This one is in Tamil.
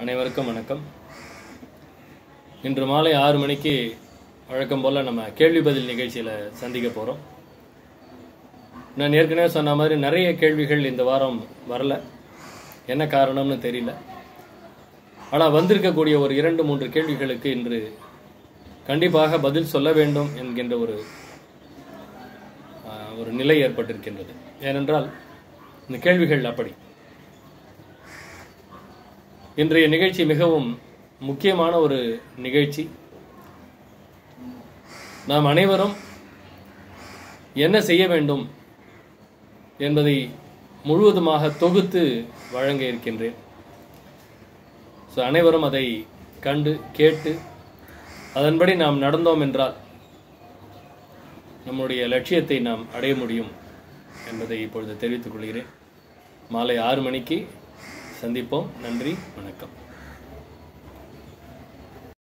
அனைவருக்கும் வணக்கம் இன்று மாலை ஆறு மணிக்கு வழக்கம் போல் நம்ம கேள்வி பதில் நிகழ்ச்சியில் சந்திக்க போகிறோம் நான் ஏற்கனவே சொன்ன மாதிரி நிறைய கேள்விகள் இந்த வாரம் வரல என்ன காரணம்னு தெரியல ஆனால் வந்திருக்கக்கூடிய ஒரு இரண்டு மூன்று கேள்விகளுக்கு இன்று கண்டிப்பாக பதில் சொல்ல வேண்டும் என்கின்ற ஒரு ஆஹ், ஒரு நிலை ஏற்பட்டிருக்கின்றது ஏனென்றால் இந்த கேள்விகள் அப்படி இன்றைய நிகழ்ச்சி மிகவும் முக்கியமான ஒரு நிகழ்ச்சி நாம் அனைவரும் என்ன செய்ய வேண்டும் என்பதை முழுவதுமாக தொகுத்து வழங்க இருக்கின்றேன் ஸோ அனைவரும் அதை கண்டு கேட்டு அதன்படி நாம் நடந்தோம் என்றால் நம்முடைய லட்சியத்தை நாம் அடைய முடியும் என்பதை இப்பொழுது தெரிவித்துக் கொள்கிறேன் மாலை ஆறு மணிக்கு சந்திப்போம் நன்றி வணக்கம்